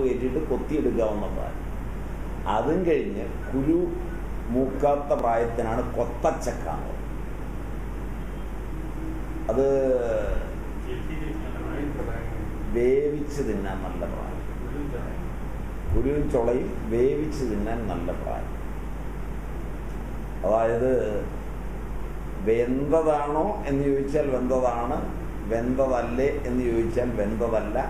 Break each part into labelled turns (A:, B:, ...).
A: കയറ്റിയിട്ട് കൊത്തിയെടുക്കാവുന്ന പ്രായം അതും കഴിഞ്ഞ് കുരു മൂക്കാത്ത പ്രായത്തിനാണ് കൊത്തച്ചക്ക എന്ന് പറയുന്നത്. അത് വേവിച്ച് തിന്നാൻ നല്ല പ്രായം കുരുവും ചുളയും വേവിച്ച് തിന്നാൻ നല്ല പ്രായം അതായത് വെന്തതാണോ എന്ന് ചോദിച്ചാൽ വെന്തതാണ് വെന്തതല്ലേ എന്ന് ചോദിച്ചാൽ വെന്തതല്ല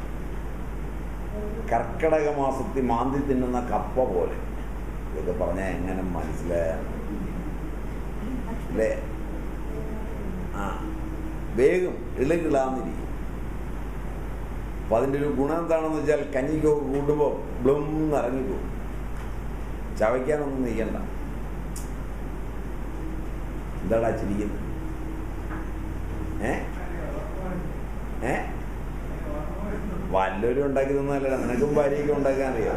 A: കർക്കിടക മാസത്തിൽ മാന്തി തിന്നുന്ന കപ്പ പോലെ ഇതൊക്കെ പറഞ്ഞാൽ എങ്ങനെ മനസ്സിലായാണ് അല്ലേ ആ വേഗം ഇളകിളാന്നിരിക്കും അപ്പൊ അതിൻ്റെ ഒരു ഗുണം എന്താണെന്ന് വെച്ചാൽ കഞ്ഞിക്കോ കൂടുമ്പോൾ ബ്ലും ഇറങ്ങിപ്പോകും ചവയ്ക്കാനൊന്നും നിൽക്കണ്ട എന്താടാ ചിരിക്കുന്നത് ഏ ഏ വല്ലവരും ഉണ്ടാക്കി തന്നല്ല നിനക്കും ഭാര്യയൊക്കെ ഉണ്ടാക്കാൻ അറിയാം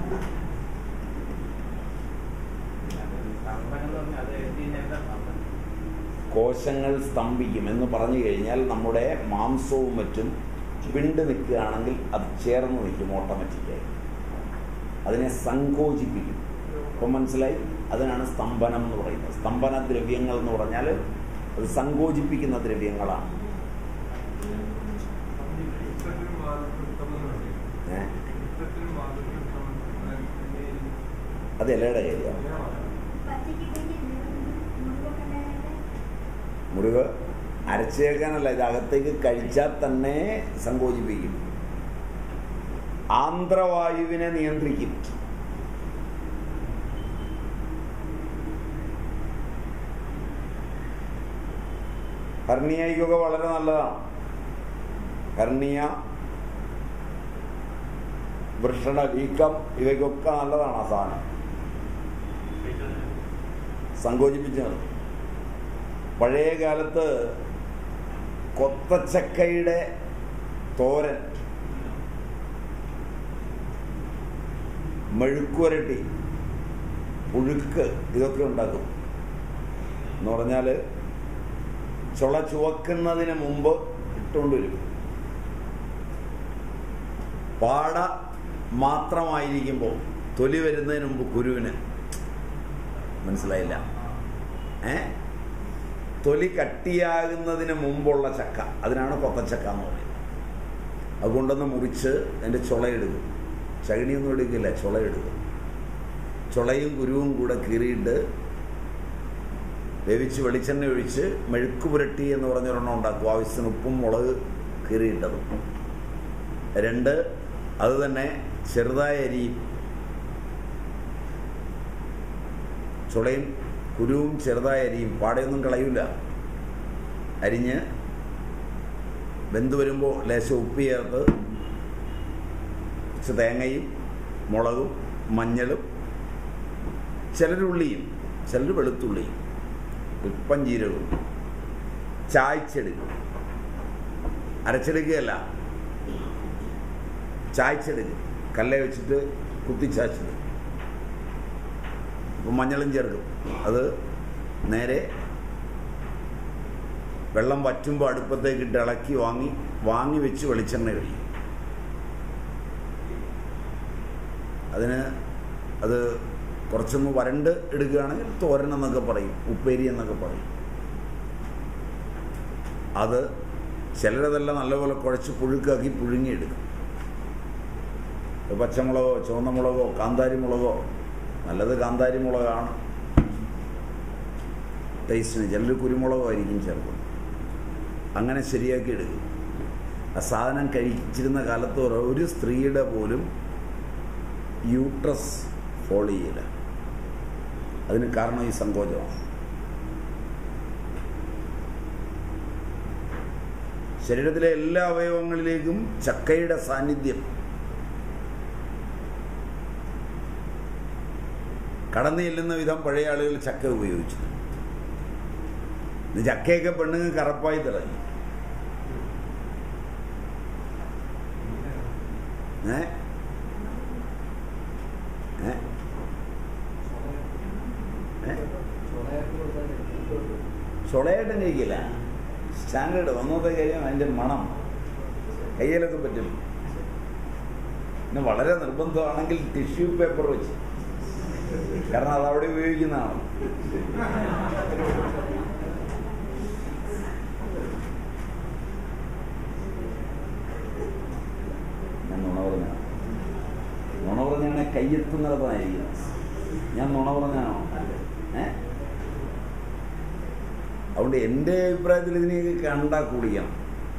A: കോശങ്ങൾ സ്തംഭിക്കും എന്ന് പറഞ്ഞു കഴിഞ്ഞാൽ നമ്മുടെ മാംസവും മറ്റും പിണ്ട് നിൽക്കുകയാണെങ്കിൽ അത് ചേർന്ന് നിൽക്കും ഓട്ടോമാറ്റിക്കായി അതിനെ സങ്കോചിപ്പിക്കും ഇപ്പം മനസ്സിലായി അതിനാണ് സ്തംഭനം എന്ന് പറയുന്നത് സ്തംഭന ദ്രവ്യങ്ങൾ എന്ന് പറഞ്ഞാൽ അത് സങ്കോചിപ്പിക്കുന്ന ദ്രവ്യങ്ങളാണ് ഏ? അത് ഇലയുടെ കാര്യമാണ് മുറിവ് അരച്ചേക്കാനല്ല ഇത് അകത്തേക്ക് കഴിച്ചാൽ തന്നെ സങ്കോചിപ്പിക്കും ആന്ധ്രവായുവിനെ നിയന്ത്രിക്കും ഹർണിയയ്ക്കൊക്കെ വളരെ നല്ലതാണ് ഹർണിയ വൃഷണ വീക്കം ഇവയ്ക്കൊക്കെ നല്ലതാണ് ആ സാധനം സങ്കോചിപ്പിച്ചത് പഴയ കാലത്ത് കൊത്തച്ചക്കയുടെ തോരൻ മെഴുക്കുവരട്ടി പുഴുക്ക് ഇതൊക്കെ ഉണ്ടാക്കും എന്ന് പറഞ്ഞാൽ ചുള ചുവക്കുന്നതിന് മുമ്പ് ഇട്ടുകൊണ്ട് വരും പാട മാത്രമായിരിക്കുമ്പോൾ തൊലി വരുന്നതിന് മുമ്പ് കുരുവിന് മനസ്സിലായില്ല ഏ തൊലി കട്ടിയാകുന്നതിന് മുമ്പുള്ള ചക്ക അതിനാണ് കൊത്തച്ചക്ക എന്ന് പറയുന്നത് അതുകൊണ്ടൊന്ന് മുറിച്ച് അതിൻ്റെ ചുളയെടുക്കും ചകിണിയൊന്നും എടുക്കില്ല ചുളയെടുക്കും ചുളയും കുരുവും കൂടെ കീറിയിട്ട് വേവിച്ച് വെളിച്ചെണ്ണ ഒഴിച്ച് മെഴുക്ക് പുരട്ടി എന്ന് പറഞ്ഞൊരെണ്ണം ഉണ്ടാക്കും ആവശ്യത്തിന് ഉപ്പും മുളക് കീറിയിട്ടതും രണ്ട് അത് തന്നെ ചെറുതായ അരിയും ചുളയും കുരുവും ചെറുതായ അരിയും പാടയൊന്നും കളയൂല അരിഞ്ഞ് വെന്ത് വരുമ്പോൾ ലേശം ഉപ്പ് ചേർത്ത് കുറച്ച് തേങ്ങയും മുളകും മഞ്ഞളും ചിലരുള്ളിയും ചിലർ വെളുത്തുള്ളിയും ഉപ്പൻ ജീരകവും ചായ്ച്ചെടുക്കും അരച്ചെടുക്കുകയല്ല ചായ്ച്ചെടുക്കും കല്ലേ വെച്ചിട്ട് കുത്തിച്ചാച്ചെടുക്കും അപ്പം മഞ്ഞളും ചേർക്കും അത് നേരെ വെള്ളം വറ്റുമ്പോൾ അടുപ്പത്തേക്ക് ഇട്ട് ഇളക്കി വാങ്ങി വാങ്ങി വെച്ച് വെളിച്ചെണ്ണ ഒഴിക്കും അതിന് അത് കുറച്ചൊന്ന് വരണ്ട് എടുക്കുകയാണെങ്കിൽ തോരൻ എന്നൊക്കെ പറയും ഉപ്പേരി എന്നൊക്കെ പറയും അത് ചിലരതെല്ലാം നല്ലപോലെ കുഴച്ച് പുഴുക്കാക്കി പുഴുങ്ങിയെടുക്കും പച്ചമുളകോ ചുവന്ന മുളകോ കാന്താരി മുളകോ നല്ലത് കാന്താരി മുളകാണ് ടേസ്റ്റിന് ചിലർ കുരുമുളകോ ആയിരിക്കും ചേർക്കുന്നത് അങ്ങനെ ശരിയാക്കി എടുക്കും ആ സാധനം കഴിച്ചിരുന്ന കാലത്ത് ഒരു സ്ത്രീയുടെ പോലും യൂട്രസ് ഫോളോ ചെയ്യില്ല അതിന് കാരണം ഈ സങ്കോചമാണ് ശരീരത്തിലെ എല്ലാ അവയവങ്ങളിലേക്കും ചക്കയുടെ സാന്നിധ്യം കടന്നു ചെല്ലുന്ന വിധം പഴയ ആളുകൾ ചക്ക ഉപയോഗിച്ചു ഇന്ന് ചക്കയൊക്കെ പെണ്ണുങ്ങൾ കറപ്പായി തിളങ്ങി ഏ ഏ ഏ ചുളയായിട്ടും കഴിക്കില്ല സ്റ്റാൻഡേർഡ് ഒന്നത്തെ കാര്യം അതിൻ്റെ മണം കയ്യിലൊക്കെ പറ്റും പിന്നെ വളരെ നിർബന്ധമാണെങ്കിൽ ടിഷ്യൂ പേപ്പർ വെച്ച് കാരണം അത് അവിടെ ഉപയോഗിക്കുന്നതാണ് ഞാൻ നുണ പറഞ്ഞ നുണ പറഞ്ഞാണ് കയ്യെത്തുന്നിടത്തായിരിക്കുന്നത് ഞാൻ നുണ പറഞ്ഞാണോ ഏ അതുകൊണ്ട് എൻ്റെ അഭിപ്രായത്തിൽ ഇതിനെയൊക്കെ കണ്ടാ കുടിക്കണം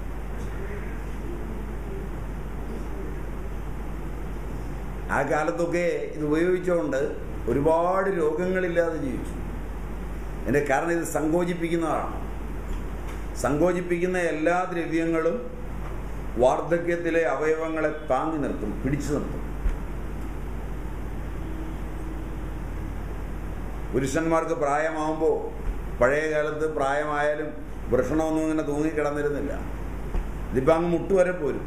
A: ആ കാലത്തൊക്കെ ഇത് ഉപയോഗിച്ചുകൊണ്ട് ഒരുപാട് രോഗങ്ങളില്ലാതെ ജീവിച്ചു എൻ്റെ കാരണം ഇത് സങ്കോചിപ്പിക്കുന്നതാണ് സങ്കോചിപ്പിക്കുന്ന എല്ലാ ദ്രവ്യങ്ങളും വാർദ്ധക്യത്തിലെ അവയവങ്ങളെ താങ്ങി നിർത്തും പിടിച്ചു നിർത്തും പുരുഷന്മാർക്ക് പ്രായമാകുമ്പോൾ പഴയ കാലത്ത് പ്രായമായാലും വൃഷണമൊന്നും ഇങ്ങനെ തൂങ്ങിക്കിടന്നിരുന്നില്ല ഇതിപ്പോൾ അങ്ങ് മുട്ടുവരെ പോരും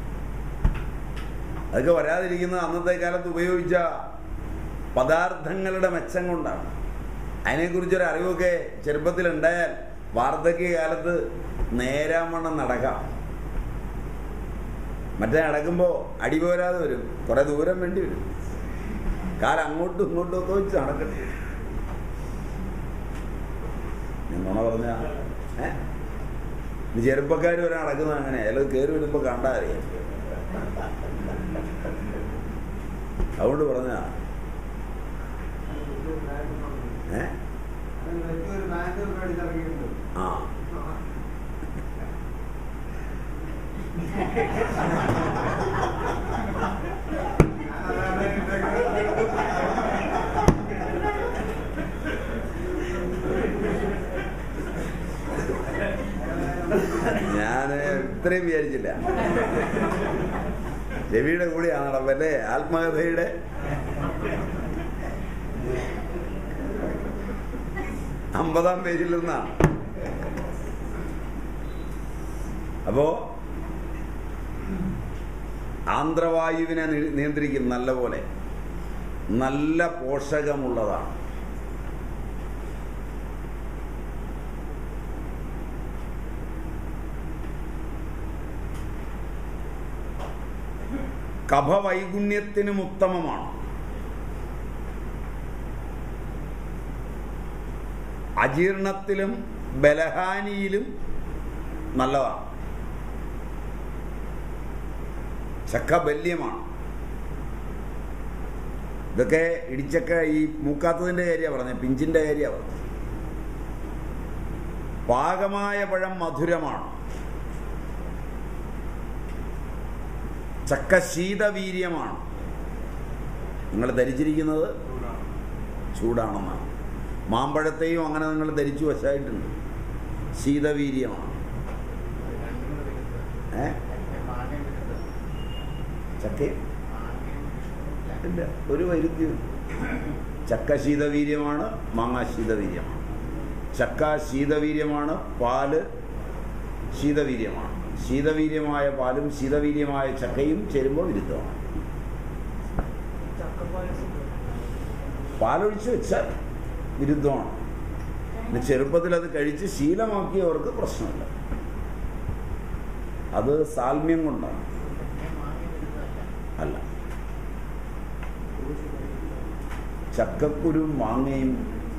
A: അതൊക്കെ വരാതിരിക്കുന്നത് അന്നത്തെ കാലത്ത് ഉപയോഗിച്ച പദാർത്ഥങ്ങളുടെ മെച്ചം കൊണ്ടാണ് അതിനെക്കുറിച്ചൊരു അറിവൊക്കെ ചെറുപ്പത്തിലുണ്ടായാൽ വാർദ്ധക്യകാലത്ത് നേരാമണ്ണം നടക്കാം മറ്റേ നടക്കുമ്പോൾ അടി പോരാതെ വരും കുറെ ദൂരം വേണ്ടി വരും കാലം അങ്ങോട്ടും ഇങ്ങോട്ടും ഒക്കെ വെച്ച് നടക്കട്ടെ ഞാൻ നുണ പറഞ്ഞ ഏ ഇത് ചെറുപ്പക്കാർ വരെ നടക്കുന്നത് അങ്ങനെ അയാൾ കയറി വരുമ്പോൾ കണ്ടാ അറിയാം അതുകൊണ്ട് പറഞ്ഞ ഏ ആ ഞാൻ ഇത്രയും വിചാരിച്ചില്ല രവിയുടെ കൂടെയാണ് നടപ്പല്ലേ ആത്മകഥയുടെ അമ്പതാം പേജിൽ നിന്നാണ് അപ്പോ ആന്ധ്രവായുവിനെ നി- നിയന്ത്രിക്കും നല്ല പോലെ നല്ല പോഷകമുള്ളതാണ് കഫവൈഗുണ്യത്തിനും ഉത്തമമാണ് അജീർണത്തിലും ബലഹാനിയിലും നല്ലതാണ് ചക്ക ബല്യമാണ് ഇതൊക്കെ ഇടിച്ചക്ക ഈ മൂക്കാത്തതിന്റെ കാര്യമാണ് പറഞ്ഞത് പിഞ്ചിന്റെ കാര്യമാണ് പറഞ്ഞത് പാകമായ പഴം മധുരമാണ് ചക്ക ശീതവീര്യമാണ് നിങ്ങൾ ധരിച്ചിരിക്കുന്നത് ചൂടാണെന്നാണ് മാമ്പഴത്തെയും അങ്ങനെ നിങ്ങൾ ധരിച്ചു വശമായിട്ടുണ്ട് ശീതവീര്യമാണ് ഏ ചക്കയും ഇല്ല ഒരു വൈരുദ്ധ്യവും ചക്ക ശീതവീര്യമാണ് മാങ്ങ ശീതവീര്യമാണ് ചക്ക ശീതവീര്യമാണ് പാല് ശീതവീര്യമാണ് ശീതവീര്യമായ പാലും ശീതവീര്യമായ ചക്കയും ചേരുമ്പോൾ വിരുദ്ധമാണ് പാലൊഴിച്ച് വെച്ചാൽ വിരുദ്ധമാണ് പിന്നെ ചെറുപ്പത്തിൽ അത് കഴിച്ച് ശീലമാക്കിയവർക്ക് പ്രശ്നമില്ല അത് സാൽമ്യം കൊണ്ടാണ് അല്ല ചക്കക്കുരും മാങ്ങയും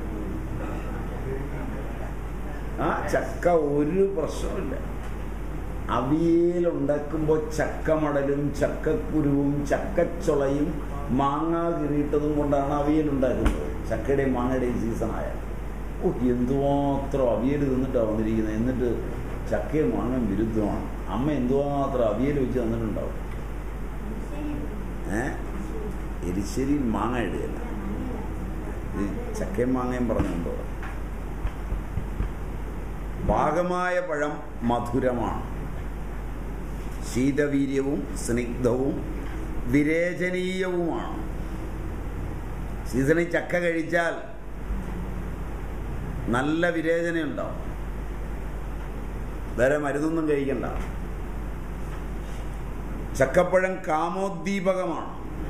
A: ആ ചക്ക ഒരു പ്രശ്നമില്ല അവിയലുണ്ടാക്കുമ്പോൾ ചക്കമടലും ചക്കക്കുരുവും ചക്കച്ചുളയും മാങ്ങ കിരീട്ടതും കൊണ്ടാണ് അവിയൽ ഉണ്ടാക്കുന്നത് ചക്കയുടെയും മാങ്ങയുടെയും സീസണായ ഓ എന്തുമാത്രം അവിയൽ തിന്നിട്ടാണ് വന്നിരിക്കുന്നത് എന്നിട്ട് ചക്കയും മാങ്ങയും വിരുദ്ധമാണ് അമ്മ എന്തുമാത്രം അവിയൽ വെച്ച് തന്നിട്ടുണ്ടാവും ഏ എരിശ്ശേരി മാങ്ങ ഇടുകയല്ല ഇത് ചക്കയും മാങ്ങയും പറഞ്ഞുകൊണ്ടോ പാകമായ പഴം മധുരമാണ് ശീതവീര്യവും സ്നിഗ്ധവും വിരേചനീയവുമാണ് സീസണിൽ ചക്ക കഴിച്ചാൽ നല്ല വിരേചനയുണ്ടാവും വേറെ മരുന്നൊന്നും കഴിക്കണ്ട ചക്കപ്പഴം കാമോദ്ദീപകമാണ്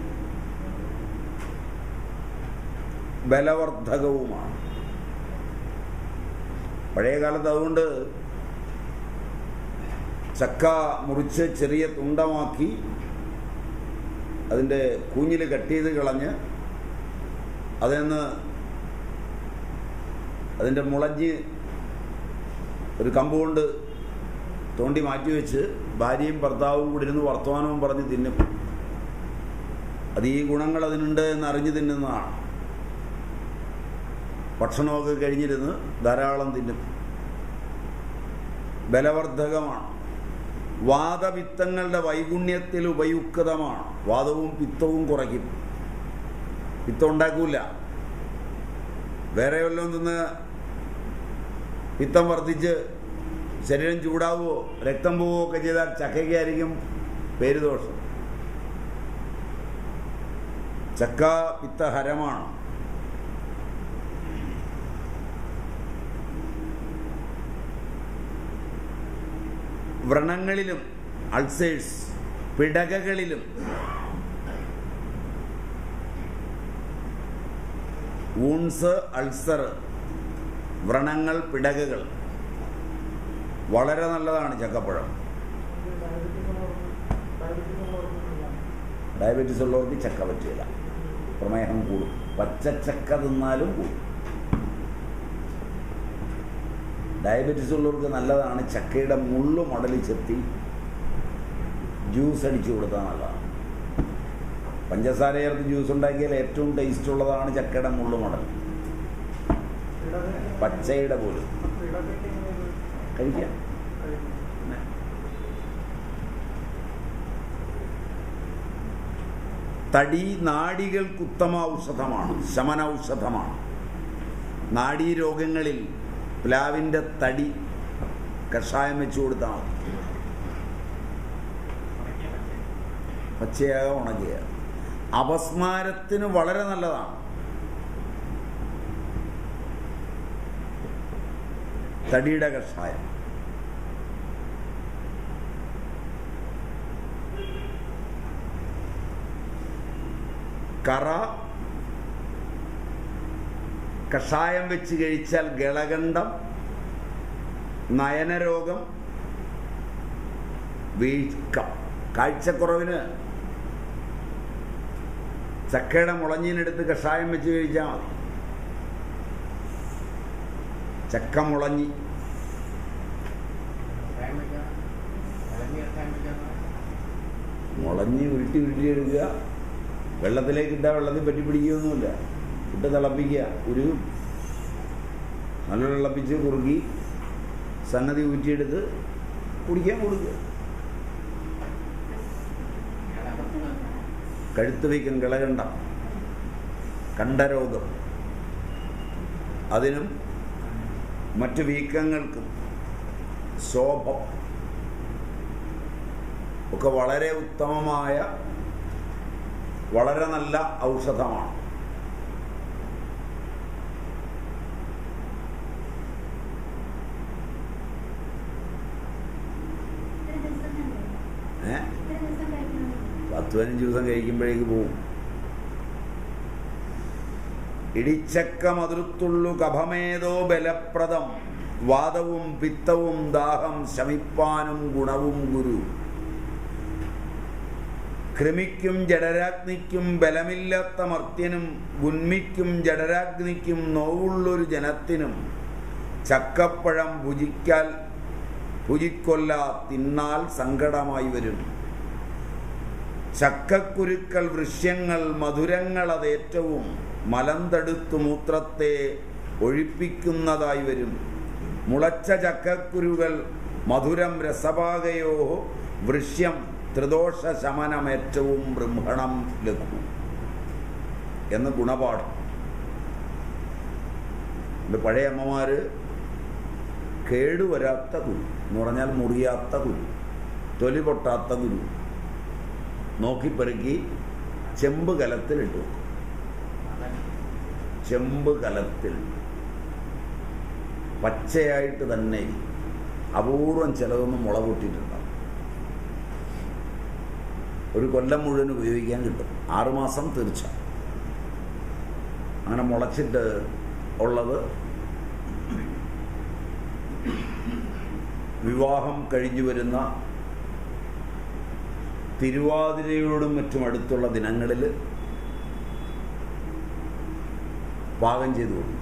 A: ബലവർദ്ധകവുമാണ് പഴയ കാലത്ത് അതുകൊണ്ട് ചക്ക മുറിച്ച് ചെറിയ തുണ്ടമാക്കി അതിൻ്റെ കൂഞ്ഞിൽ കട്ട് ചെയ്ത് കളഞ്ഞ് അതിൽ നിന്ന് അതിൻ്റെ മുളഞ്ഞ് ഒരു കമ്പ് കൊണ്ട് തോണ്ടി മാറ്റി വെച്ച് ഭാര്യയും ഭർത്താവും കൂടി ഇരുന്ന് വർത്തമാനവും പറഞ്ഞ് തിന്നും അത് ഈ ഗുണങ്ങൾ അതിനുണ്ട് എന്ന് അറിഞ്ഞു തിന്നുന്നതാണ് ഭക്ഷണമൊക്കെ കഴിഞ്ഞിരുന്ന് ധാരാളം തിന്നും ബലവർദ്ധകമാണ് വാദപിത്തങ്ങളുടെ വൈഗുണ്യത്തിൽ ഉപയുക്തമാണ് വാദവും പിത്തവും കുറയ്ക്കും പിത്തം ഉണ്ടാക്കൂല വേറെ വല്ലതും തിന്ന് പിത്തം വർദ്ധിച്ച് ശരീരം ചൂടാവുകയോ രക്തം പോവുകയോ ഒക്കെ ചെയ്താൽ ചക്കയ്ക്കായിരിക്കും പേരുദോഷം ചക്ക പിത്തഹരമാണ് വ്രണങ്ങളിലും അൾസേഴ്സ് പിടകകളിലും വൂൺസ് അൾസർ വ്രണങ്ങൾ പിടകകൾ വളരെ നല്ലതാണ് ചക്കപ്പഴം ഡയബറ്റീസ് ഉള്ളവർക്ക് ചക്ക പറ്റില്ല പ്രമേഹം കൂടും പച്ചച്ചക്ക തിന്നാലും കൂടും ഡയബറ്റീസ് ഉള്ളവർക്ക് നല്ലതാണ് ചക്കയുടെ മുള്ളു മടലി ചെത്തി ജ്യൂസ് അടിച്ചു കൊടുത്താൽ നല്ലതാണ് പഞ്ചസാര ചേർത്ത് ജ്യൂസ് ഉണ്ടാക്കിയാൽ ഏറ്റവും ടേസ്റ്റ് ഉള്ളതാണ് ചക്കയുടെ മുള്ളു മടൽ പച്ചയുടെ പോലും കഴിക്കാം തടി നാഡികൾക്ക് ഉത്തമ ഔഷധമാണ് ശമന ഔഷധമാണ് നാഡീരോഗങ്ങളിൽ പ്ലാവിൻ്റെ തടി കഷായം വെച്ചു കൊടുത്താൽ മതി പച്ചയാക ഉണക്കുക അപസ്മാരത്തിന് വളരെ നല്ലതാണ് തടിയുടെ കഷായം കറ കഷായം വെച്ച് കഴിച്ചാൽ ഗളകണ്ഠം നയനരോഗം വീക്കം കാഴ്ചക്കുറവിന് ചക്കയുടെ മുളഞ്ഞിനെടുത്ത് കഷായം വെച്ച് കഴിച്ചാൽ മതി ചക്ക മുളഞ്ഞി മുളഞ്ഞി ഉരുട്ടി ഉരുട്ടി എടുക്കുക വെള്ളത്തിലേക്ക് ഇട്ടാൽ വെള്ളത്തിൽ പറ്റി പിടിക്കുകയൊന്നുമില്ല ഇട്ട് തിളപ്പിക്കുക ഒരു നല്ല തിളപ്പിച്ച് കുറുക്കി സംഗതി ഊറ്റിയെടുത്ത് കുടിക്കാൻ കൊടുക്കുക കഴുത്ത് വയ്ക്കും കിളകണ്ട കണ്ഠരോഗം അതിനും മറ്റു വീക്കങ്ങൾക്കും ശോഭം ഒക്കെ വളരെ ഉത്തമമായ വളരെ നല്ല ഔഷധമാണ് ഏ പത്ത് പതിനഞ്ച് ദിവസം കഴിക്കുമ്പോഴേക്ക് പോവും ഇടിച്ചക്ക മധുരത്തുള്ളു കഫമേതോ ബലപ്രദം വാദവും പിത്തവും ദാഹം ശമിപ്പാനും ഗുണവും ഗുരു കൃമിക്കും ജഡരാഗ്നിക്കും ബലമില്ലാത്ത മർത്യനും ഗുന്മിക്കും ജഡരാഗ്നിക്കും നോവുള്ളൊരു ജനത്തിനും ചക്കപ്പഴം ഭുജിക്കാൽ ഭുജിക്കൊല്ല തിന്നാൽ സങ്കടമായി വരും ചക്കക്കുരുക്കൾ വൃശ്യങ്ങൾ മധുരങ്ങൾ അതേറ്റവും മലന്തടുത്തു മൂത്രത്തെ ഒഴിപ്പിക്കുന്നതായി വരും മുളച്ച ചക്കക്കുരുകൾ മധുരം രസഭാഗയോ വൃശ്യം ത്രിദോഷ ശമനം ഏറ്റവും ബ്രഹ്മണം ലഘു എന്ന് ഗുണപാഠം ഇത് പഴയ അമ്മമാര് കേടുവരാത്ത കുരു എന്ന് പറഞ്ഞാൽ മുറിയാത്ത കുരു തൊലി പൊട്ടാത്ത കുരു നോക്കിപ്പെറുക്കി ചെമ്പ് കലത്തിൽ ഇട്ടു വെക്കും ചെമ്പ് കലത്തിൽ പച്ചയായിട്ട് തന്നെ അപൂർവം ചിലതൊന്നും മുള പൊട്ടിയിട്ടുണ്ടാവും ഒരു കൊല്ലം മുഴുവൻ ഉപയോഗിക്കാൻ കിട്ടും ആറുമാസം തീർച്ച അങ്ങനെ മുളച്ചിട്ട് ഉള്ളത് വിവാഹം കഴിഞ്ഞു വരുന്ന തിരുവാതിരയോടും മറ്റും അടുത്തുള്ള ദിനങ്ങളിൽ പാകം ചെയ്തു കൊടുക്കും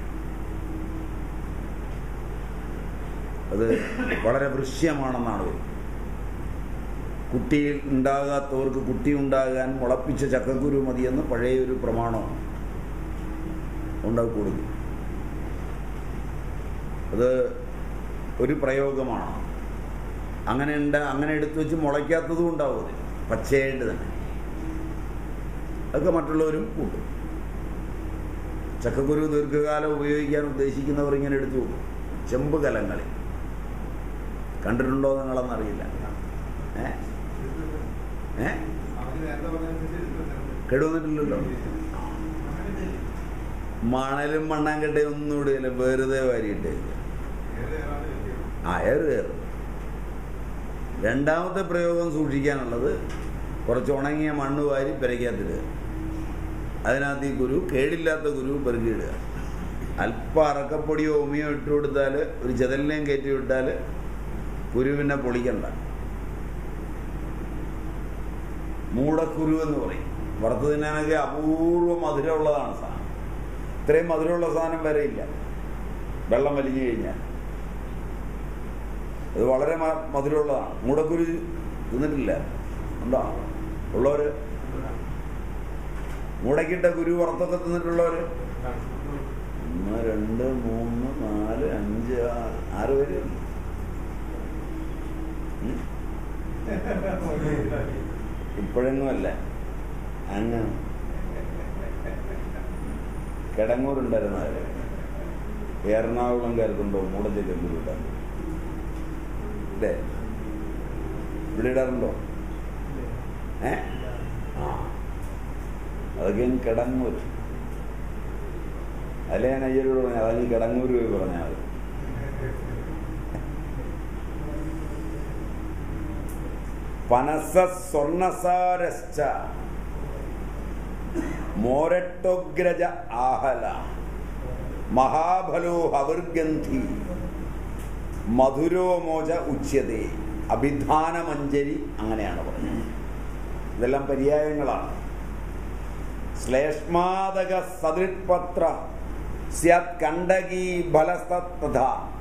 A: അത് വളരെ വൃശ്യമാണെന്നാണ് വരുന്നത് കുട്ടി ഉണ്ടാകാത്തവർക്ക് കുട്ടി ഉണ്ടാകാൻ മുളപ്പിച്ച ചക്കക്കുരു മതിയെന്ന് പഴയ ഒരു പ്രമാണമാണ് ഉണ്ടാക്കി കൊടുക്കും അത് ഒരു പ്രയോഗമാണ് അങ്ങനെ ഉണ്ട് അങ്ങനെ എടുത്തു വെച്ച് മുളയ്ക്കാത്തതും ഉണ്ടാവും അതിൽ പച്ചയായിട്ട് തന്നെ അതൊക്കെ മറ്റുള്ളവരും കൂട്ടും ചക്കക്കുരു ദീർഘകാലം ഉപയോഗിക്കാൻ ഉദ്ദേശിക്കുന്നവർ ഇങ്ങനെ എടുത്തു വെക്കും ചെമ്പ് കലങ്ങളിൽ കണ്ടിട്ടുണ്ടോ നിങ്ങളെന്നറിയില്ല ഏ ഏ കേടുവന്നിട്ടില്ലല്ലോ മണലും മണ്ണാങ്കട്ടയും ഒന്നും ഇടുകയില്ല വെറുതെ വാരിയിട്ട് ആ ഏറ് കയറും രണ്ടാമത്തെ പ്രയോഗം സൂക്ഷിക്കാനുള്ളത് കുറച്ച് ഉണങ്ങിയ മണ്ണ് വാരി പെരയ്ക്കകത്തിടുക അതിനകത്ത് ഈ കുരു കേടില്ലാത്ത കുരു പെറുക്കിയിടുക അല്പം അറക്കപ്പൊടിയോ ഉമിയോ ഇട്ട് കൊടുത്താൽ ഒരു ചെതലിനെയും കയറ്റി വിട്ടാൽ കുരു പിന്നെ പൊളിക്കണ്ട മൂടക്കുരു എന്ന് പറയും വറുത്ത് തിന്നാനൊക്കെ അപൂർവ മധുരമുള്ളതാണ് സാധനം ഇത്രയും മധുരമുള്ള സാധനം വരെ ഇല്ല വെള്ളം വലിഞ്ഞു കഴിഞ്ഞാൽ അത് വളരെ മ- മധുരമുള്ളതാണ് മൂടക്കുരു തിന്നിട്ടില്ല ഉണ്ടോ ഉള്ളവര് മൂടക്കിട്ട കുരു വറുത്തൊക്കെ തിന്നിട്ടുള്ളവര് ഒന്ന് രണ്ട് മൂന്ന് നാല് അഞ്ച് ആറ് ആറ് പേര് ഉം? ഇപ്പോഴെങ്ങും അല്ല അങ്ങ് കിടങ്ങൂരുണ്ടായിരുന്നവര് എറണാകുളം കരുതുണ്ടോ മൂടച്ചൊക്കെ ഇടാൻ ഇല്ലേ ഇവിടെ ഇടാറുണ്ടോ ഏ ആ അതൊക്കെ ഞാൻ കിടങ്ങൂർ അല്ലേ ഞാൻ അയ്യരോട് പറഞ്ഞു അതാ നീ കിടങ്ങൂർ പോയി പറഞ്ഞാൽ മതി പനസ സ്വർണസാരശ്ച മോരട്ടോഗ്രജ ആഹല മഹാബലോ ഹവിർഗന്ധി മധുരോമോച ഉച്യതേ അഭിധാനമഞ്ജരി അങ്ങനെയാണ് പറഞ്ഞത് ഇതെല്ലാം പര്യായങ്ങളാണ് ശ്ലേഷ്മാതക സദൃത്പത്ര സ്യാത് കണ്ടകീ ഫലസ്തഥ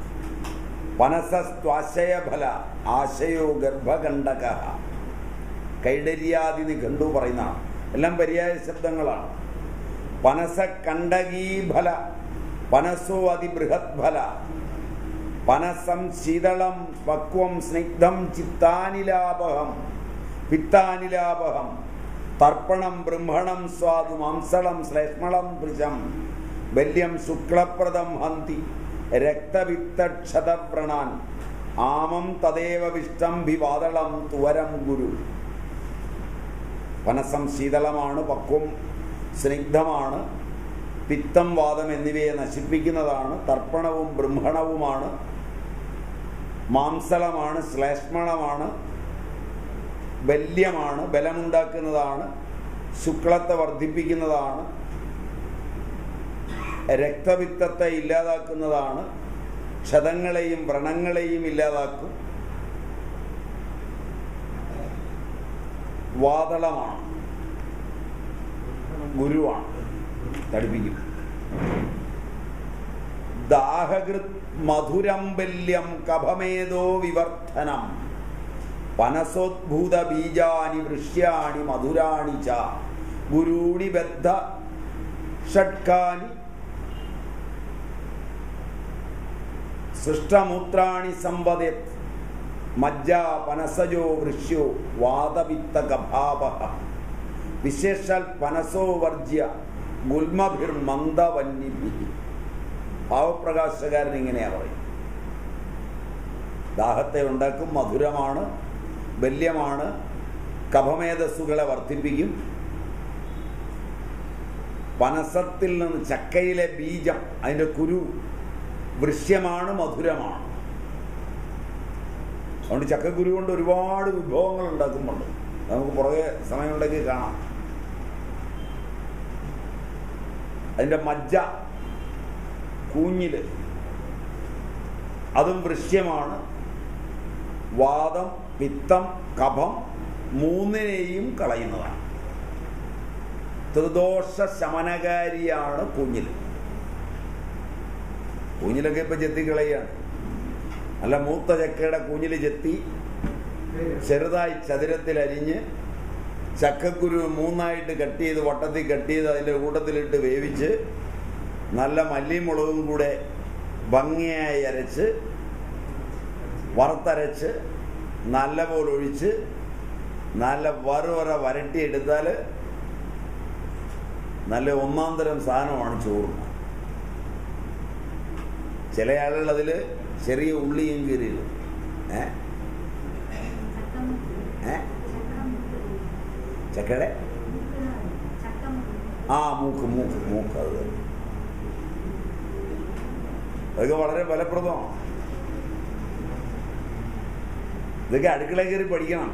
A: പനസസ്ത്വാശയഫല ആശയോ ഗർഭകണ്ഡക കൈഡര്യാദി നിഘണ്ടു പറയുന്നതാണ് എല്ലാം പര്യായ ശബ്ദങ്ങളാണ് പനസ കണ്ടകീ ഫല പനസോ അതിബൃഹത് ഫല പനസം ശീതളം പക്വം സ്നിഗ്ധം ചിത്താനിലാപഹം പിത്താനിലാപഹം തർപ്പണം ബ്രഹ്മണം സ്വാദു മാംസളം ശ്ലേഷ്മളം വൃജം ബല്യം ശുക്ലപ്രദം ഹന്തി രക്തവിത്തക്ഷതവ്രണാൻ ആമം തദേവ വിഷ്ടംഭിവാതളം തുവരം ഗുരു പനസം ശീതളമാണ് പക്വം സ്നിഗ്ധമാണ് പിത്തം വാദം എന്നിവയെ നശിപ്പിക്കുന്നതാണ് തർപ്പണവും ബ്രഹ്മണവുമാണ് മാംസളമാണ് ശ്ലേഷ്മണമാണ് ബല്യമാണ് ബലമുണ്ടാക്കുന്നതാണ് ശുക്ലത്തെ വർദ്ധിപ്പിക്കുന്നതാണ് രക്തവിത്തത്തെ ഇല്ലാതാക്കുന്നതാണ് ക്ഷതങ്ങളെയും വ്രണങ്ങളെയും ഇല്ലാതാക്കും വാതളമാണ് ഗുരുവാണ് തടിപ്പിക്കും ദാഹകൃത് മധുരംബല്യം കഭമേതോ വിവർദ്ധനം പനസോദ്ഭൂത ബീജാനി വൃഷ്യാണി മധുരാണി ച ഗുരൂണി ബദ്ധ ഷട്കാനി സൃഷ്ടമൂത്രാണി സമ്പദത് മജ്ജ പനസജോ വൃഷ്യോ വാദവിത്ത ഗഭാവ വിശേഷാൽ പനസോ വർജ്യ ഗുൽമഭിർ മന്ദവന്യഭി ഭാവപ്രകാശകാരൻ ഇങ്ങനെയാ പറയും ദാഹത്തെ ഉണ്ടാക്കും മധുരമാണ് ബല്യമാണ് കഫമേധസ്സുകളെ വർദ്ധിപ്പിക്കും പനസത്തിൽ നിന്ന് ചക്കയിലെ ബീജം അതിൻ്റെ കുരു വൃശ്യമാണ് മധുരമാണ് അതുകൊണ്ട് ചക്കക്കുരു കൊണ്ട് ഒരുപാട് വിഭവങ്ങൾ ഉണ്ടാക്കുന്നുണ്ട് അത് നമുക്ക് പുറകെ സമയമുണ്ടെങ്കിൽ കാണാം അതിൻ്റെ മജ്ജ കൂഞ്ഞില് അതും വൃശ്യമാണ് വാദം പിത്തം കഫം മൂന്നിനെയും കളയുന്നതാണ് ത്രിദോഷ ശമനകാരിയാണ് കുഞ്ഞിൽ കുഞ്ഞിലൊക്കെ ഇപ്പൊ ചെത്തിക്കളയാണ് അല്ല മൂത്ത ചക്കയുടെ കുഞ്ഞിൽ ചെത്തി ചെറുതായി ചതുരത്തിൽ അരിഞ്ഞ് ചക്കക്കുരു മൂന്നായിട്ട് കട്ട് ചെയ്ത് വട്ടത്തിൽ കട്ട് ചെയ്ത് അതിൻ്റെ കൂട്ടത്തിലിട്ട് വേവിച്ച് നല്ല മല്ലിയും മുളകും കൂടെ ഭംഗിയായി അരച്ച് വറുത്തരച്ച് നല്ല പോലെ ഒഴിച്ച് നല്ല വറുവറ വരട്ടിയെടുത്താൽ നല്ല ഒന്നാം തരം സാധനമാണ് ചോറുണ്ണ ചില ആളുകൾ അതിൽ ചെറിയ ഉള്ളിയും കീറിയിടും ഏ ഏ ചക്കയുടെ ആ മൂക്ക് മൂക്ക് മൂക്ക് അത് തന്നെ അതൊക്കെ വളരെ ഫലപ്രദമാണ് ഇതൊക്കെ അടുക്കള കയറി പഠിക്കണം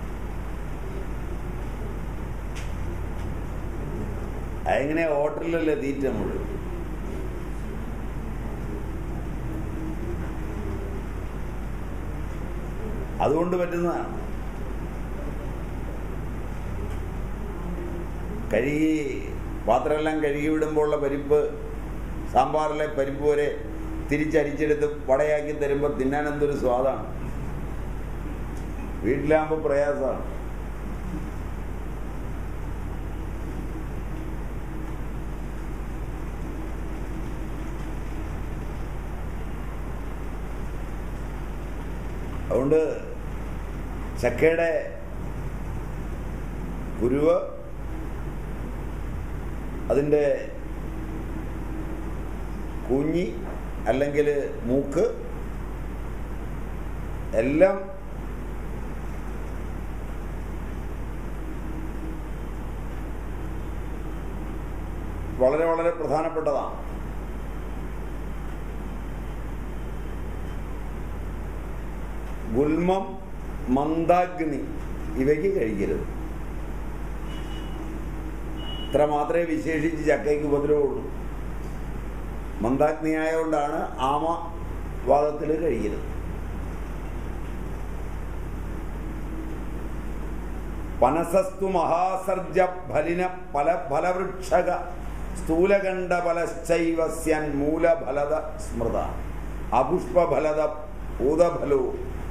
A: അതെങ്ങനെ ഹോട്ടലിലല്ലേ തീറ്റ മുഴുവൻ അതുകൊണ്ട് പറ്റുന്നതാണ് കഴുകി പാത്രമെല്ലാം കഴുകി വിടുമ്പോഴുള്ള പരിപ്പ് സാമ്പാറിലെ പരിപ്പ് വരെ തിരിച്ചരിച്ചെടുത്ത് വടയാക്കി തരുമ്പോൾ തിന്നാൻ എന്തൊരു സ്വാദാണ് വീട്ടിലാകുമ്പോൾ പ്രയാസമാണ് അതുകൊണ്ട് ചക്കയുടെ കുരുവ് അതിൻ്റെ കുഞ്ഞി അല്ലെങ്കിൽ മൂക്ക് എല്ലാം വളരെ വളരെ പ്രധാനപ്പെട്ടതാണ് ഗുൽമം മന്ദാഗ്നി ഇവയ്ക്ക് കഴിക്കരുത് ഇത്ര മാത്രമേ വിശേഷിച്ച് ചക്കയ്ക്ക് ഉപദ്രവമുള്ളൂ മന്ദാഗ്നി ആയതുകൊണ്ടാണ് ആമ വാദത്തിൽ കഴിക്കരുത് പനസസ്തു മഹാസർജ ഫലിന ഫല ഫലവൃക്ഷക സ്ഥൂലകണ്ഡ ഫലശ്ചൈവസ്യൻ മൂലഫലത സ്മൃത അപുഷ്പഫലത ഭൂതഫലോ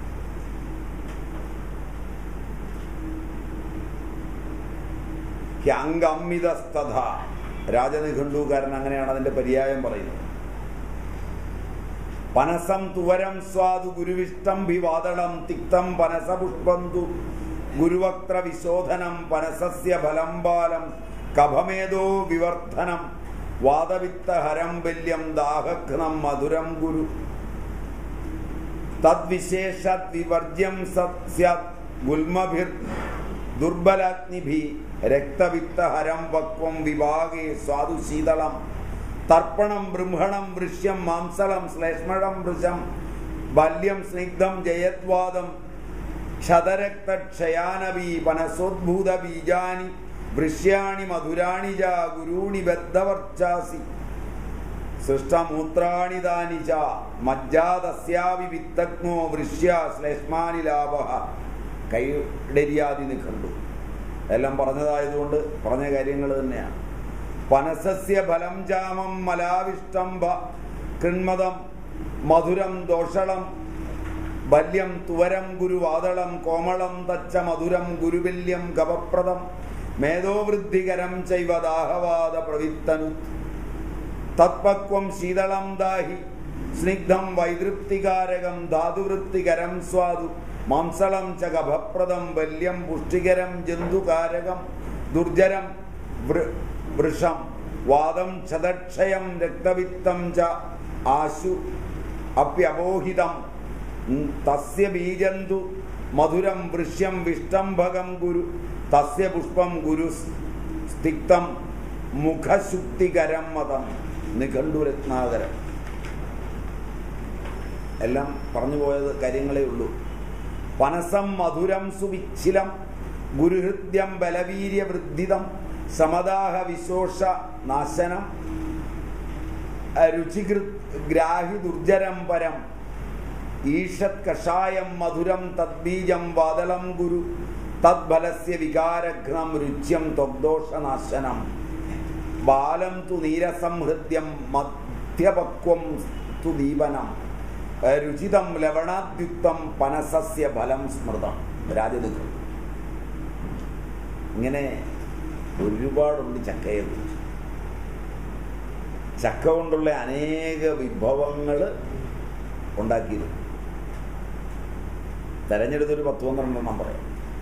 A: ഹ്യങ്കമ്മിതസ്തഥ രാജനിഘണ്ടുകാരൻ അങ്ങനെയാണ് അതിന്റെ പര്യായം പറയുന്നത് പനസം തുവരം സ്വാദു ഗുരുവിഷ്ടം ഭിവാതളം തിക്തം പനസപുഷ്പന്തു ഗുരുവക്ത്ര വിശോധനം പനസസ്യ ഫലം ബാലം കഭമേതോ വിവർദ്ധനം വാദവിത്ത ഹരം വല്യം ദാഹഘ്നം മധുരം ഗുരു തദ്വിശേഷാത് വിവർജ്യം സത്സ്യാത് ഗുൽമഭിർ ദുർബലാഗ്നിഭി രക്തവിത്ത ഹരം വക്വം വിഭാഗേ സ്വാദു ശീതളം തർപ്പണം ബൃംഹണം വൃഷ്യം മാംസളം ശ്ലേഷ്മഴം വൃശം ബാല്യം സ്നിഗ്ധം ജയത്വാദം ക്ഷതരക്തക്ഷയാനവി പനസോദ്ഭൂത ബീജാനി വൃഷ്യാണി മധുരാണി ച ഗുരൂണി ബദ്ധവർച്ചാസി സൃഷ്ടമൂത്രാണി താനി ച മജ്ജാതസ്യാവി വിത്തഗ്നോ വൃഷ്യ ശ്ലേഷ്മാനി ലാഭ കൈഡരിയാതി നിഘണ്ടു എല്ലാം പറഞ്ഞതായതുകൊണ്ട് പറഞ്ഞ കാര്യങ്ങൾ തന്നെയാണ് പനസസ്യ ഫലം ജാമം മലാവിഷ്ടംഭ കൃന്മതം മധുരം ദോഷളം ബല്യം തുവരം ഗുരുവാതളം കോമളം തച്ച മധുരം ഗുരുവല്യം ഗവപ്രദം മേധോവൃദ്ധികരം ചൈവ ദാഹവാദ പ്രവിത്തനു തത്പക്വം ശീതളം ദാഹി സ്നിഗ്ധം വൈതൃപ്തികാരകം ധാതുവൃത്തികരം സ്വാദു മാംസളം ച ഗഭപ്രദം വല്യം പുഷ്ടികരം ജന്തുകാരകം ദുർജരം വൃഷം വാദം ക്ഷതക്ഷയം രക്തവിത്തം ച ആശു അപ്യബോഹിതം തസ്യ ബീജന്തു മധുരം വൃഷ്യം വിഷ്ടംഭകം ഗുരു തസ്യ പുഷ്പം ഗുരു സ്തിക്തം മുഖശുക്തികരം മതം നിഘണ്ടു രത്നാകരം എല്ലാം പറഞ്ഞു പോയത് കാര്യങ്ങളേ ഉള്ളൂ പനസം മധുരം സുവിച്ഛിലം ഗുരുഹൃദ്യം ബലവീര്യ വൃദ്ധിതം സമദാഹ വിശോഷ നാശനം രുചികൃ ഗ്രാഹി ദുർജരം പരം ഈഷത് കഷായം മധുരം തദ്ബീജം വാതളം ഗുരു തദ്ഫലസ്യ വികാരഘ്നം രുച്യം ത്വഗ്ദോഷനാശനം ബാലം തു നീരസംഹൃദ്യം മധ്യപക്വം തു ദീപനം രുചിതം ലവണാദ്യുക്തം പനസസ്യ ഫലം സ്മൃതം രാജദുഃഖം ഇങ്ങനെ ഒരുപാടുണ്ട് ചക്കയെ കുറിച്ച് ചക്ക കൊണ്ടുള്ള അനേക വിഭവങ്ങൾ ഉണ്ടാക്കിയിരുന്നു തെരഞ്ഞെടുത്തൊരു പത്ത് പന്ത്രണ്ടെണ്ണം പറയാം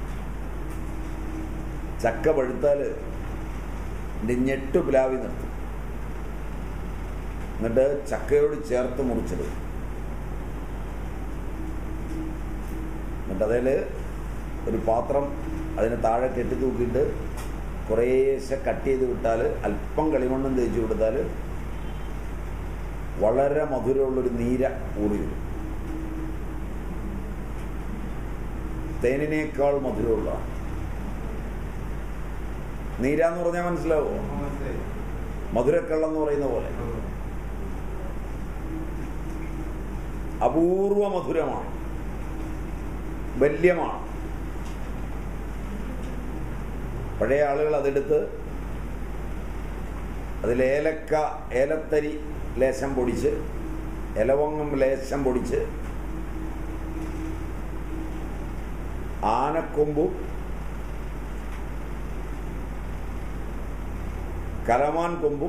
A: ചക്ക പഴുത്താൽ ഇതിൻ്റെ ഞെട്ട് പ്ലാവി നിർത്തും എന്നിട്ട് ചക്കയോട് ചേർത്ത് മുറിച്ചത് എന്നിട്ട് അതിൽ ഒരു പാത്രം അതിന് താഴെ കെട്ടി തൂക്കിയിട്ട് കുറേശ്ശെ കട്ട് ചെയ്ത് വിട്ടാൽ അല്പം കളിമണ്ണും തേച്ച് കൊടുത്താൽ വളരെ മധുരമുള്ളൊരു നീര ഊറി വരും തേനിനേക്കാൾ മധുരമുള്ളതാണ് നീര എന്ന് പറഞ്ഞാൽ മനസ്സിലാവോ മധുരക്കള്ളം എന്ന് പറയുന്ന പോലെ അപൂർവ മധുരമാണ് വല്യമാണ് പഴയ ആളുകൾ അതെടുത്ത് അതിൽ ഏലക്ക ഏലത്തരി ലേശം പൊടിച്ച് ഇലവങ്ങം ലേശം പൊടിച്ച് ആനക്കൊമ്പും കലമാൻ കൊമ്പും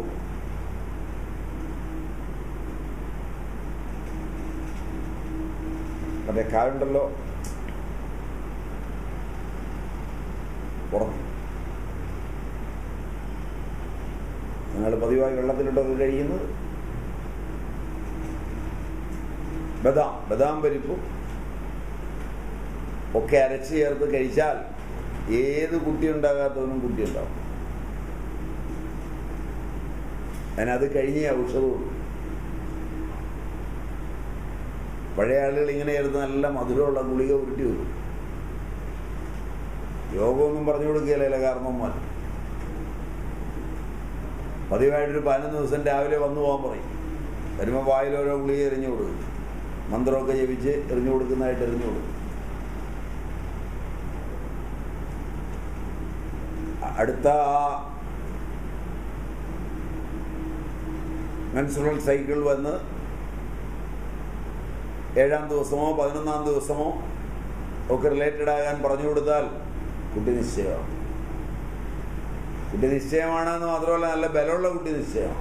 A: മറ്റേ കായുണ്ടല്ലോ പുറത്ത് നിങ്ങൾ പതിവായി വെള്ളത്തിലിട്ടൊക്കെ കഴിയുന്നത് ബദാം ബദാം പരിപ്പും ഒക്കെ അരച്ച് ചേർത്ത് കഴിച്ചാൽ ഏത് കുട്ടി ഉണ്ടാകാത്തവനും കുട്ടി ഉണ്ടാവും അതിനത് കഴിഞ്ഞേ ഔഷധമുള്ളൂ പഴയ ആളുകൾ ഇങ്ങനെ ചേർത്ത് നല്ല മധുരമുള്ള ഗുളിക ഉരുട്ടി വെക്കും യോഗമൊന്നും പറഞ്ഞു കൊടുക്കുകയല്ല കാരണവന്മാർ പതിവായിട്ടൊരു പതിനൊന്ന് ദിവസം രാവിലെ വന്നു പോകാൻ പറയും വരുമ്പോൾ വായിൽ ഓരോ ഗുളിക എറിഞ്ഞു കൊടുക്കും മന്ത്രമൊക്കെ ജപിച്ച് എറിഞ്ഞു കൊടുക്കുന്നതായിട്ട് എറിഞ്ഞു കൊടുക്കും അടുത്ത ആ മെൻസുറൽ സൈക്കിൾ വന്ന് ഏഴാം ദിവസമോ പതിനൊന്നാം ദിവസമോ ഒക്കെ റിലേറ്റഡ് ആകാൻ പറഞ്ഞു കൊടുത്താൽ കുട്ടി നിശ്ചയമാണ് കുട്ടി നിശ്ചയമാണെന്ന് മാത്രമല്ല നല്ല ബലമുള്ള കുട്ടി നിശ്ചയമാണ്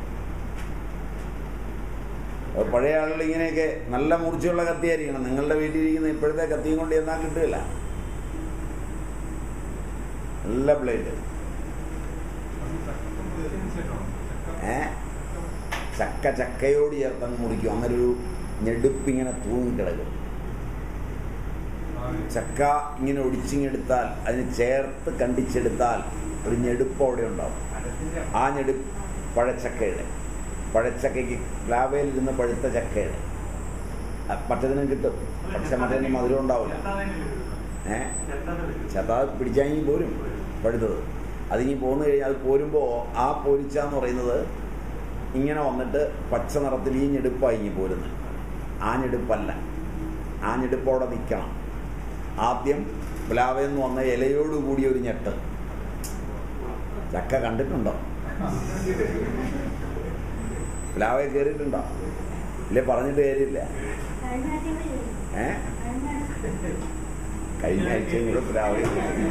A: അപ്പോൾ പഴയ ആളുകൾ ഇങ്ങനെയൊക്കെ നല്ല മൂർച്ചയുള്ള കത്തിയായിരിക്കണം നിങ്ങളുടെ വീട്ടിലിരിക്കുന്ന ഇപ്പോഴത്തെ കത്തിയും കൊണ്ട് എന്നാൽ കിട്ടുകയില്ല നല്ല ബ്ലേഡ് ഏ ചക്ക ചക്കയോട് ചേർത്തങ്ങ് മുറിക്കും അങ്ങനെ ഒരു ഞെടുപ്പിങ്ങനെ തൂങ്ങിക്കിടക്കും ചക്ക ഇങ്ങനെ ഒടിച്ചിങ്ങെടുത്താൽ അതിന് ചേർത്ത് കണ്ടിച്ചെടുത്താൽ ഒരു ഞെടുപ്പ് അവിടെ ഉണ്ടാവും ആ ഞെടുപ്പ് പഴച്ചക്കയുടെ പഴച്ചക്കയ്ക്ക് പ്ലാവയിലിരുന്ന് പഴുത്ത ചക്കയുടെ അ- മറ്റേതിനും കിട്ടും പക്ഷെ മറ്റേതിന് മധുരം ഉണ്ടാവില്ല ഏ ചത പിടിച്ചാങ്ങി പോരും പഴുത്തത് അതിങ്ങി പോന്നു കഴിഞ്ഞാൽ അത് പോരുമ്പോൾ ആ പോരിച്ച എന്ന് പറയുന്നത് ഇങ്ങനെ വന്നിട്ട് പച്ച നിറത്തിൽ ഈ ഞെടുപ്പായി ഇങ്ങി പോരുന്നത് ആ ഞെടുപ്പല്ല ആ ഞെടുപ്പ് അവിടെ നിൽക്കണം ആദ്യം പ്ലാവെന്ന് വന്ന ഇലയോട് കൂടിയ ഒരു ഞെട്ട് ചക്ക കണ്ടിട്ടുണ്ടോ പ്ലാവെ കയറിയിട്ടുണ്ടോ ഇല്ലേ പറഞ്ഞിട്ട് കാര്യമില്ല ഏ കഴിഞ്ഞ ആഴ്ചയും കൂടെ പ്ലാവെ കയറി.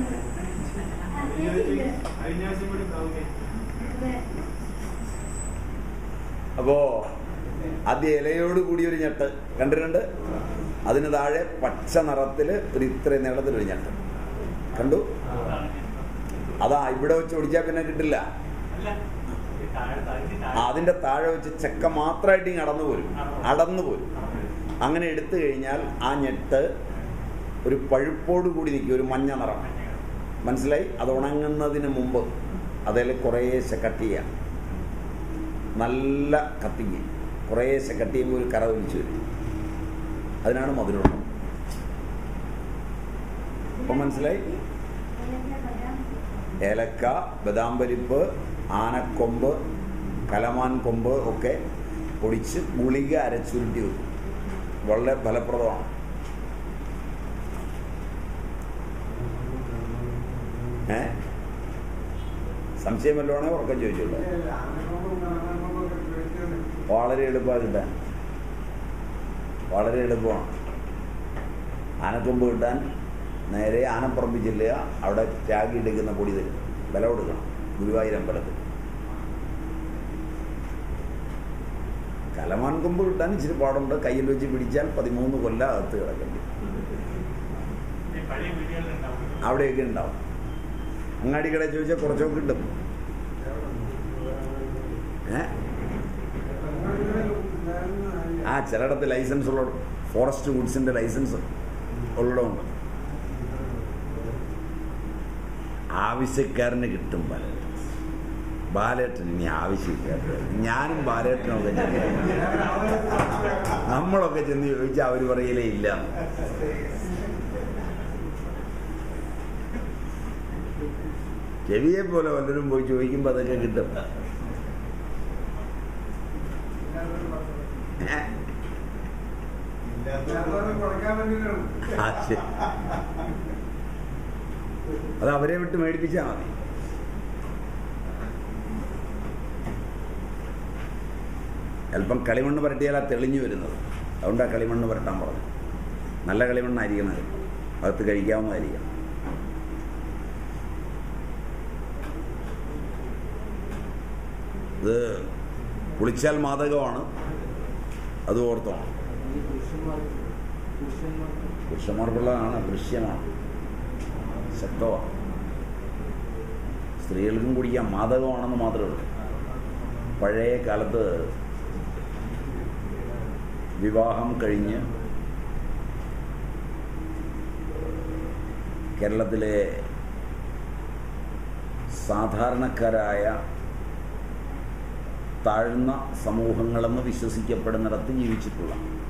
A: അപ്പോ ആദ്യ ഇലയോട് കൂടിയ ഒരു ഞെട്ട് കണ്ടിട്ടുണ്ട് അതിന് താഴെ പച്ച നിറത്തിൽ ഒരു ഇത്രയും നീളത്തിലൊരു ഞെട്ട് കണ്ടു അതാ ഇവിടെ വെച്ച് ഒടിച്ചാൽ പിന്നെ കിട്ടില്ല ആ, അതിന്റെ താഴെ വെച്ച് ചെക്ക മാത്രമായിട്ട് ഇങ്ങ് അടന്നു പോരും അടന്നു പോരും അങ്ങനെ എടുത്തു കഴിഞ്ഞാൽ ആ ഞെട്ട് ഒരു പഴുപ്പോട് കൂടി നിൽക്കും ഒരു മഞ്ഞ നിറം മനസ്സിലായി അത് ഉണങ്ങുന്നതിന് മുമ്പ് അതിൽ കുറേശ്ശെ കട്ട് ചെയ്യാം നല്ല കത്തിങ് കുറേശ്ശെ കട്ട് ചെയ്യുമ്പോൾ ഒരു കറ ഒലിച്ചു വരും അതിനാണ് മധുരം അപ്പം മനസ്സിലായി ഏലക്ക ബദാം പരിപ്പ് ആനക്കൊമ്പ് കലമാൻ കൊമ്പ് ഒക്കെ പൊടിച്ച് ഗുളിക അരച്ചുരുട്ടി വെക്കും വളരെ ഫലപ്രദമാണ് ഏ സംശയം വല്ലതാണെ ഉറക്കം ചോദിച്ചോളൂ വളരെ എളുപ്പമാണ് കിട്ടാൻ വളരെ എളുപ്പമാണ് ആനക്കൊമ്പ് കിട്ടാൻ നേരെ ആനപ്പറമ്പ് ചെല്ലുക അവിടെ ത്യാഗി എടുക്കുന്ന പൊടി തരും വില കൊടുക്കണം ഗുരുവായൂർ അമ്പലത്തിൽ കലമാൻ കൊമ്പ് കിട്ടാൻ ഇച്ചിരി പാടുണ്ട് കയ്യിൽ വെച്ച് പിടിച്ചാൽ പതിമൂന്ന് കൊല്ല അകത്ത് കിടക്കേണ്ടി
B: പഴയ വീടുകളിലുണ്ടാവും
A: അവിടെയൊക്കെ ഉണ്ടാവും അങ്ങാടി കടയിൽ ചോദിച്ചാൽ കുറച്ചൊക്കെ കിട്ടും ഏ ആ ചിലയിടത്ത് ലൈസൻസ് ഉള്ള ഫോറസ്റ്റ് ഗുഡ്സിന്റെ ലൈസൻസ് ഉള്ളതുകൊണ്ട് ആവശ്യക്കാരന് കിട്ടും ബാലേട്ടൻ ബാലേട്ടൻ ഇനി ആവശ്യക്കാരൻ ഞാനും ബാലേട്ടനൊക്കെ ചെന്ന് നമ്മളൊക്കെ ചെന്ന് ചോദിച്ചാൽ അവർ പറയലേ ഇല്ല ചെവിയെ പോലെ വല്ലവരും പോയി ചോദിക്കുമ്പോൾ അതൊക്കെ കിട്ടും ഏ? ആ, ശരി. അത് അവരെ വിട്ട് മേടിപ്പിച്ചാൽ മതി അല്പം കളിമണ്ണ് പുരട്ടിയാൽ ആ തെളിഞ്ഞു വരുന്നത് അതുകൊണ്ടാണ് കളിമണ്ണ് പുരട്ടാൻ പറഞ്ഞു നല്ല കളിമണ്ണായിരിക്കണം അകത്ത് കഴിക്കാവുന്നതായിരിക്കണം ഇത് പുളിച്ചാൽ മാതകമാണ് അത് ഓർത്തോണം പുരുഷന്മാർക്കുള്ളതാണ് ദൃശ്യമാണ് ശക്തമാണ് സ്ത്രീകൾക്കും കുടിക്കാം മാതകമാണെന്ന് മാത്രമേ ഉള്ളൂ പഴയ കാലത്ത് വിവാഹം കഴിഞ്ഞ് കേരളത്തിലെ സാധാരണക്കാരായ താഴ്ന്ന സമൂഹങ്ങളെന്ന് വിശ്വസിക്കപ്പെടുന്നിടത്ത് ജീവിച്ചിട്ടുള്ള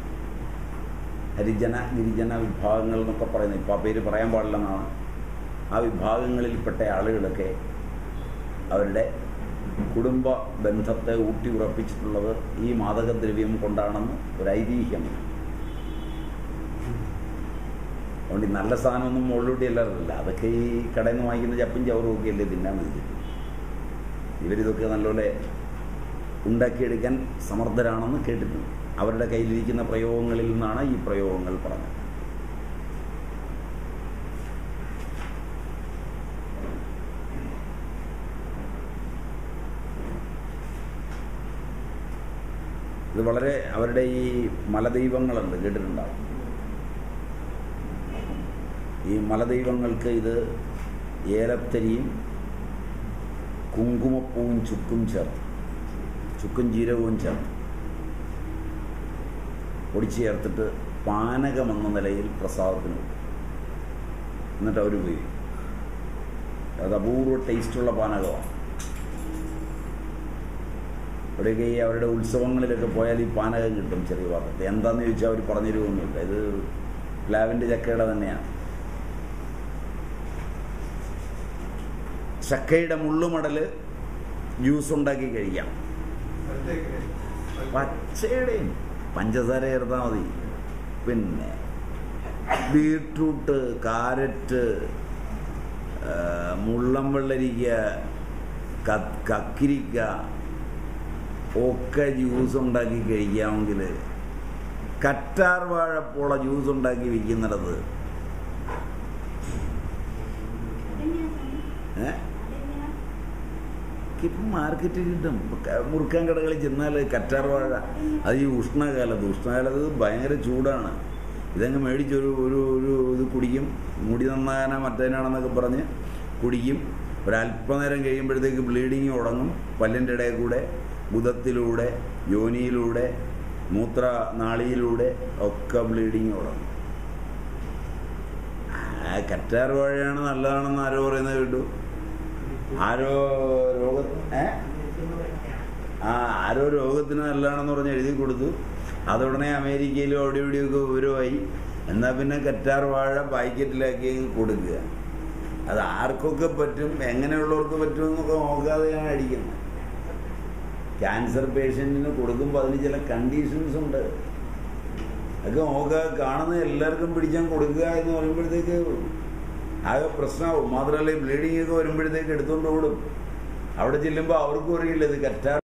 A: ഹരിജന ഗിരിജന വിഭാഗങ്ങൾ എന്നൊക്കെ പറയുന്നത് ഇപ്പോൾ ആ പേര് പറയാൻ പാടില്ലെന്നാണ് ആ വിഭാഗങ്ങളിൽപ്പെട്ട ആളുകളൊക്കെ അവരുടെ കുടുംബ ബന്ധത്തെ ഊട്ടി ഉറപ്പിച്ചിട്ടുള്ളത് ഈ മാദകദ്രവ്യം കൊണ്ടാണെന്ന് ഒരു ഐതിഹ്യമാണ് അതുകൊണ്ട് ഈ നല്ല സാധനമൊന്നും മുകളിലൂട്ടി എല്ലാവരില്ല അതൊക്കെ ഈ കടയിൽ നിന്ന് വാങ്ങിക്കുന്ന ചപ്പും ചവറും ഒക്കെ അല്ലേ തിന്നാൻ വേണ്ടിയിട്ട് ഇവരിതൊക്കെ നല്ലപോലെ ഉണ്ടാക്കിയെടുക്കാൻ സമർത്ഥരാണെന്ന് കേട്ടിട്ടുണ്ട് അവരുടെ കയ്യിലിരിക്കുന്ന പ്രയോഗങ്ങളിൽ നിന്നാണ് ഈ പ്രയോഗങ്ങൾ പറഞ്ഞത് ഇത് വളരെ അവരുടെ ഈ മലദൈവങ്ങളുണ്ട് കേട്ടിട്ടുണ്ടാവും ഈ മലദൈവങ്ങൾക്ക് ഇത് ഏലത്തരിയും കുങ്കുമപ്പൂവും ചുക്കും ചേർത്ത് ചുക്കും ജീരകവും ചേർത്ത് പൊടിച്ച് ചേർത്തിട്ട് പാനകമെന്ന നിലയിൽ പ്രസാദത്തിന് കൊടുക്കും എന്നിട്ട് അവർ ഉപയോഗിക്കും അത് അപൂർവ ടേസ്റ്റുള്ള പാനകമാണ് ഇവിടെയൊക്കെ ഈ അവരുടെ ഉത്സവങ്ങളിലൊക്കെ പോയാൽ ഈ പാനകം കിട്ടും ചെറിയ പാത്രത്തിൽ എന്താന്ന് ചോദിച്ചാൽ അവർ പറഞ്ഞു തരുമൊന്നുമില്ല ഇത് പ്ലാവിൻ്റെ ചക്കയുടെ തന്നെയാണ് ചക്കയുടെ മുള്ളുമടൽ ജ്യൂസ് ഉണ്ടാക്കി കഴിക്കാം പച്ചയുടെയും പഞ്ചസാര ചേർത്താൽ മതി പിന്നെ ബീട്രൂട്ട് കാരറ്റ് ആ, മുള്ളം വെള്ളരിക്ക ക- കക്കിരിക്ക ഒക്കെ ജ്യൂസ് ഉണ്ടാക്കി കഴിക്കാമെങ്കിൽ കറ്റാർ വാഴപ്പോള ജ്യൂസ് ഉണ്ടാക്കി വിൽക്കുന്നിടത്ത് ഏഹ് ഇപ്പം മാർക്കറ്റിൽ കിട്ടും ഇപ്പൊ ക- മുറുക്കാൻ കടകളിൽ ചെന്നാൽ കറ്റാർ വാഴ അത് ഈ ഉഷ്ണകാലത്ത് ഉഷ്ണകാലത്ത് ഭയങ്കര ചൂടാണ് ഇതങ്ങ് മേടിച്ചൊരു ഒരു ഒരു ഇത് കുടിക്കും മുടി നന്നാകാനാ മറ്റേനാണെന്നൊക്കെ പറഞ്ഞ് കുടിക്കും ഒരല്പനേരം കഴിയുമ്പോഴത്തേക്ക് ബ്ലീഡിങ് തുടങ്ങും പല്ലിൻ്റെ ഇടയിൽ കൂടെ ബുധത്തിലൂടെ യോനിയിലൂടെ മൂത്ര നാളിയിലൂടെ ഒക്കെ ബ്ലീഡിങ് തുടങ്ങും ആ കറ്റാർ വാഴയാണ് നല്ലതാണെന്ന് ആരോ പറയുന്നത് കേട്ടു ആരോ രോഗ ഏ ആ ആരോ രോഗത്തിന് നല്ലതാണെന്ന് പറഞ്ഞ് എഴുതി കൊടുത്തു അതുടനെ അമേരിക്കയിലും അവിടെ ഇവിടെയൊക്കെ വിവരമായി എന്നാൽ പിന്നെ കറ്റാർ വാഴ പാക്കറ്റിലാക്കി കൊടുക്കുക അത് ആർക്കൊക്കെ പറ്റും എങ്ങനെയുള്ളവർക്ക് പറ്റുമെന്നൊക്കെ നോക്കാതെയാണ് അടിക്കുന്നത് ക്യാൻസർ പേഷ്യൻറ്റിന് കൊടുക്കുമ്പോൾ അതിന് ചില കണ്ടീഷൻസ് ഉണ്ട് അതൊക്കെ നോക്കുക കാണുന്ന എല്ലാവർക്കും പിടിച്ചാൽ കൊടുക്കുക എന്ന് പറയുമ്പോഴത്തേക്ക് ആകെ പ്രശ്നമാവും മാത്രമല്ല ബ്ലീഡിംഗ് ഒക്കെ വരുമ്പോഴത്തേക്ക് എടുത്തുകൊണ്ട് ഓടും അവിടെ ചെല്ലുമ്പോൾ അവർക്കും അറിയില്ല ഇത് കറ്റാർ